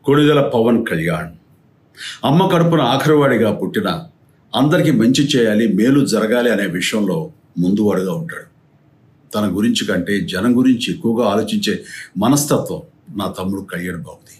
కొణిదెల పవన్ కళ్యాణ్ అమ్మ కడుపున ఆఖరివాడిగా పుట్టిన అందరికీ మంచి చేయాలి మేలు జరగాలి అనే విషయంలో ముందువాడుగా ఉంటాడు తన గురించి కంటే జనం గురించి ఎక్కువగా ఆలోచించే మనస్తత్వం నా తమ్ముడు కళ్యాణ్ బాబుది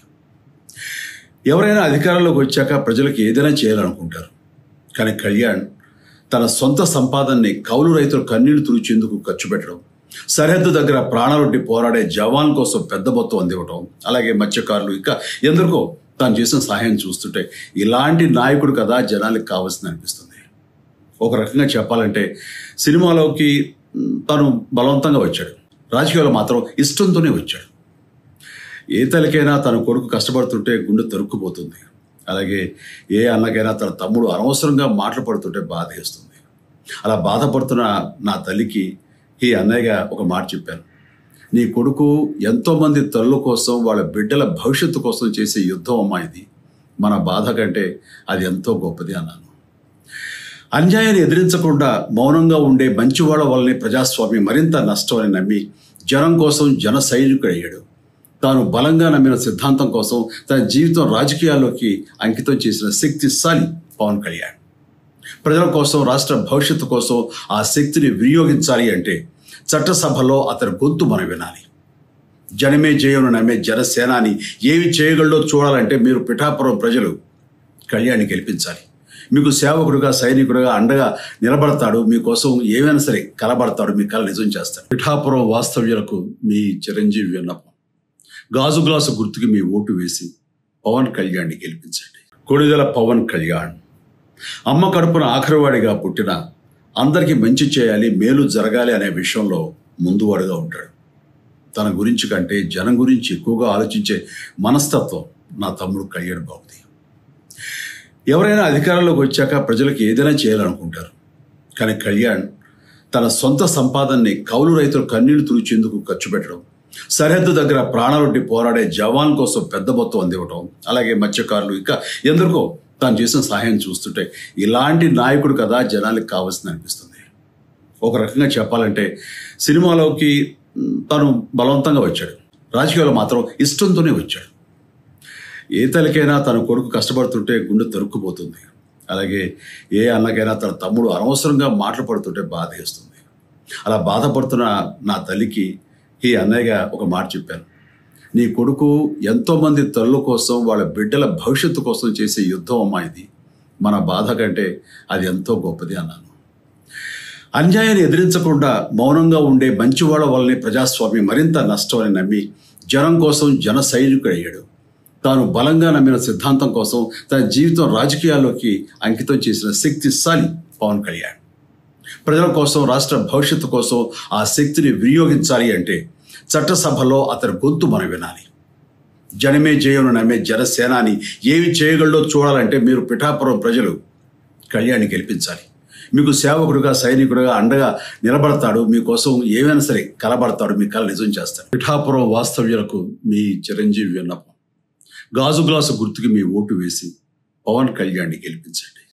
ఎవరైనా అధికారంలోకి వచ్చాక ప్రజలకు ఏదైనా చేయాలనుకుంటారు కానీ కళ్యాణ్ తన సొంత సంపాదనని కౌలు రైతులు కన్నీళ్లు తుడిచేందుకు ఖర్చు పెట్టడం సరిహద్దు దగ్గర ప్రాణాలొడ్డి పోరాడే జవాన్ కోసం పెద్ద మొత్తం అందివ్వటం అలాగే మత్స్యకారులు ఇంకా ఎందరికో తాను చేసిన సహాయం చూస్తుంటే ఇలాంటి నాయకుడు కదా జనానికి కావాల్సింది అనిపిస్తుంది ఒక రకంగా చెప్పాలంటే సినిమాలోకి మ్, తను బలవంతంగా వచ్చాడు రాజకీయాలు మాత్రం ఇష్టంతోనే వచ్చాడు ఏ తల్లికైనా తన కొడుకు కష్టపడుతుంటే గుండె తరుక్కుపోతుంది అలాగే ఏ అన్నకైనా తన తమ్ముడు అనవసరంగా మాటలు పడుతుంటే బాధ వేస్తుంది అలా బాధపడుతున్న నా తల్లికి ఈ అన్నయ్యగా ఒక మాట చెప్పాను నీ కొడుకు ఎంతోమంది తల్లుల కోసం వాళ్ళ బిడ్డల భవిష్యత్తు కోసం చేసే యుద్ధం అమ్మా ఇది మన బాధ కంటే అది ఎంతో గొప్పది అన్నాను అన్యాయాన్ని ఎదిరించకుండా మౌనంగా ఉండే మంచివాళ్ళ వల్లనే ప్రజాస్వామ్యం మరింత నష్టం అని నమ్మి జనం కోసం జన సైనికుడు అయ్యాడు తాను బలంగా నమ్మిన సిద్ధాంతం కోసం తన జీవితం రాజకీయాల్లోకి అంకితం చేసిన శక్తిశాలి పవన్ కళ్యాణ్ ప్రజల కోసం రాష్ట్ర భవిష్యత్తు కోసం ఆ శక్తిని వినియోగించాలి అంటే చట్టసభలో అతని గొంతు మనం వినాలి జనమే జయను నమ్మే జనసేనాని ఏమి చేయగలడో చూడాలంటే మీరు పిఠాపురం ప్రజలు కళ్యాణ్ని గెలిపించాలి మీకు సేవకుడుగా సైనికుడుగా అండగా నిలబడతాడు మీకోసం ఏమైనా సరే కలబడతాడు మీ కళ నిజం చేస్తాడు పిఠాపురం వాస్తవ్యులకు మీ చిరంజీవి విన్నపం గాజు గ్లాసు గుర్తుకి మీ ఓటు వేసి పవన్ కళ్యాణ్ని గెలిపించండి కొణిదెల పవన్ కళ్యాణ్ అమ్మ కడుపున ఆఖరివాడిగా పుట్టిన అందరికీ మంచి చేయాలి మేలు జరగాలి అనే విషయంలో ముందువాడుగా ఉంటాడు తన గురించి కంటే జనం గురించి ఎక్కువగా ఆలోచించే మనస్తత్వం నా తమ్ముడు కళ్యాణ్ బాబుది ఎవరైనా అధికారంలోకి వచ్చాక ప్రజలకు ఏదైనా చేయాలనుకుంటారు కానీ కళ్యాణ్ తన సొంత సంపాదనని కౌలు రైతులు కన్నీళ్లు తుడిచేందుకు ఖర్చు పెట్టడం సరిహద్దు దగ్గర ప్రాణాలొడ్డి పోరాడే జవాన్ కోసం పెద్ద మొత్తం అందివ్వటం అలాగే మత్స్యకారులు ఇంకా ఎందరికో తాను చేసిన సహాయం చూస్తుంటే ఇలాంటి నాయకుడు కదా జనానికి కావాల్సింది అనిపిస్తుంది ఒక రకంగా చెప్పాలంటే సినిమాలోకి మ్, తను బలవంతంగా వచ్చాడు రాజకీయాలు మాత్రం ఇష్టంతోనే వచ్చాడు ఏ తల్లికైనా తన కొడుకు కష్టపడుతుంటే గుండె తరుక్కుపోతుంది అలాగే ఏ అన్నకైనా తన తమ్ముడు అనవసరంగా మాటలు పడుతుంటే బాధ వేస్తుంది అలా బాధపడుతున్న నా తల్లికి ఈ అన్నయ్యగా ఒక మాట చెప్పాను నీ కొడుకు ఎంతోమంది తల్లుల కోసం వాళ్ళ బిడ్డల భవిష్యత్తు కోసం చేసే యుద్ధం అమ్మా ఇది మన బాధ కంటే అది ఎంతో గొప్పది అన్నాను అన్యాయాన్ని ఎదిరించకుండా మౌనంగా ఉండే మంచివాళ్ళ వల్లనే ప్రజాస్వామ్యం మరింత నష్టం అని నమ్మి జనం కోసం జన సైనికుడు అయ్యాడు తాను బలంగా నమ్మిన సిద్ధాంతం కోసం తన జీవితం రాజకీయాల్లోకి అంకితం చేసిన శక్తిశాలి పవన్ కళ్యాణ్ ప్రజల కోసం రాష్ట్ర భవిష్యత్తు కోసం ఆ శక్తిని వినియోగించాలి అంటే చట్టసభలో అతని గొంతు మనం వినాలి జనమే జయను నమ్మే జనసేనాని ఏమి చేయగలడో చూడాలంటే మీరు పిఠాపురం ప్రజలు కళ్యాణ్ని గెలిపించాలి మీకు సేవకుడుగా సైనికుడుగా అండగా నిలబడతాడు మీకోసం ఏమైనా సరే కలబడతాడు మీ కళ నిజం చేస్తాడు పిఠాపురం వాస్తవ్యులకు మీ చిరంజీవి విన్నపం గాజు గ్లాసు గుర్తుకి మీ ఓటు వేసి పవన్ కళ్యాణ్ని గెలిపించండి